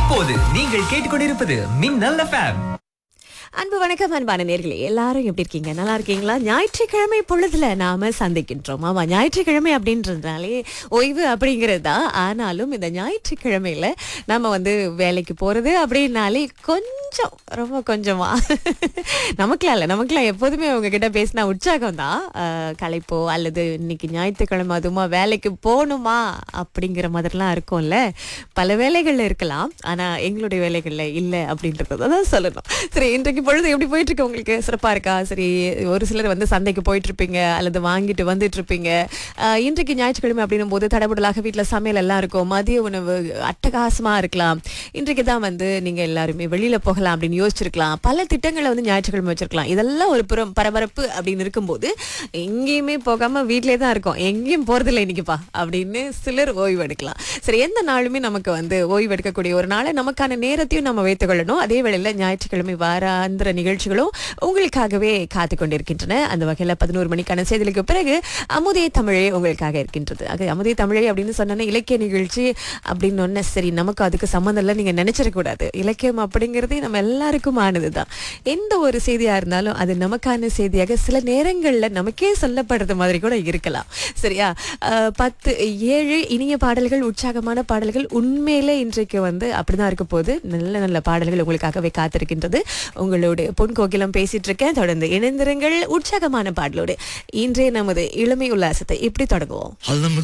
இப்போது நீங்கள் கேட்டுக்கொண்டிருப்பது மின்னல் எஃப்எம் அன்பு வணக்கம் அன்பான நேர்களே எல்லாரும் எப்படி இருக்கீங்க நல்லா இருக்கீங்களா ஞாயிற்றுக்கிழமை பொழுதுல நாம சந்திக்கின்றோம் ஆமா ஞாயிற்றுக்கிழமை அப்படின்றதுனாலே ஓய்வு அப்படிங்கிறது தான் ஆனாலும் இந்த ஞாயிற்றுக்கிழமையில நம்ம வந்து வேலைக்கு போறது அப்படின்னாலே கொஞ்சம் ரொம்ப கொஞ்சமா நமக்குலாம் இல்லை நமக்குலாம் எப்போதுமே அவங்க கிட்ட பேசினா உற்சாகம் தான் ஆஹ், களைப்போ அல்லது இன்னைக்கு ஞாயிற்றுக்கிழமை அதுமா வேலைக்கு போகணுமா அப்படிங்கிற மாதிரிலாம் இருக்கும்ல பல வேலைகள்ல இருக்கலாம் ஆனா எங்களுடைய வேலைகள்ல இல்லை அப்படின்றத தான் சொல்லணும் சரி இன்றைக்கு பொழுது எப்படி போயிட்டு இருக்கு உங்களுக்கு சிறப்பா இருக்கா சரி ஒரு சிலர் வந்து சந்தைக்கு போயிட்டு இருப்பீங்க அல்லது வாங்கிட்டு வந்துட்டு இருப்பீங்க ஆஹ், இன்றைக்கு ஞாயிற்றுக்கிழமை அப்படின்னும் போது தடபுடலாக வீட்டுல சமையல் எல்லாம் இருக்கும் மதிய உணவு அட்டகாசமா இருக்கலாம் இன்றைக்கு தான் வந்து நீங்க எல்லாருமே வெளியில போகலாம் அப்படின்னு யோசிச்சிருக்கலாம் பல திட்டங்களை வந்து ஞாயிற்றுக்கிழமை வச்சிருக்கலாம் இதெல்லாம் ஒரு புறம் பரபரப்பு அப்படின்னு இருக்கும்போது எங்கேயுமே போகாம வீட்டிலே தான் இருக்கோம் எங்கேயும் போறதில்லை இன்னைக்குப்பா அப்படின்னு சிலர் ஓய்வு எடுக்கலாம் சரி எந்த நாளுமே நமக்கு வந்து ஓய்வு எடுக்கக்கூடிய ஒரு நாளை நமக்கான நேரத்தையும் நம்ம வைத்துக் கொள்ளணும் அதே வேளையில ஞாயிற்றுக்கிழமை வாராந்திர நிகழ்ச்சிகளும் உங்களுக்காகவே காத்து கொண்டிருக்கின்றன அந்த வகையில பதினோரு மணிக்கான செய்திகளுக்கு பிறகு அமுதே தமிழே உங்களுக்காக இருக்கின்றது ஆக அமுதே தமிழே அப்படின்னு சொன்னா இலக்கிய நிகழ்ச்சி அப்படின்னு ஒன்னு சரி நமக்கு அதுக்கு சம்மந்தம் இல்லை நீங்க நினைச்சிடக்கூடாது இலக்கியம் அப்படிங்கிறதே நம்ம எல்லாருக்கும் ஆனதுதான் எந்த ஒரு செய்தியா இருந்தாலும் அது நமக்கான செய்தியாக சில நேரங்கள்ல நமக்கே சொல்லப்படுறது மாதிரி கூட இருக்கலாம் சரியா அஹ், பத்து ஏழு இனிய பாடல்கள் உற்சாகமான பாடல்கள் உண்மையிலே இன்றைக்கு வந்து அப்படிதான் இருக்க போது நல்ல நல்ல பாடல்கள் உங்களுக்காகவே காத்திருக்கின்றது உங்களோடு பொன் கோகிலம் பேசிட்டு இருக்கேன் தொடர்ந்து இணைந்திருங்கள் உற்சாகமான பாடலோடு இன்றைய நமது இளமை உல்லாசத்தை இப்படி தொடங்குவோம் அது நம்ம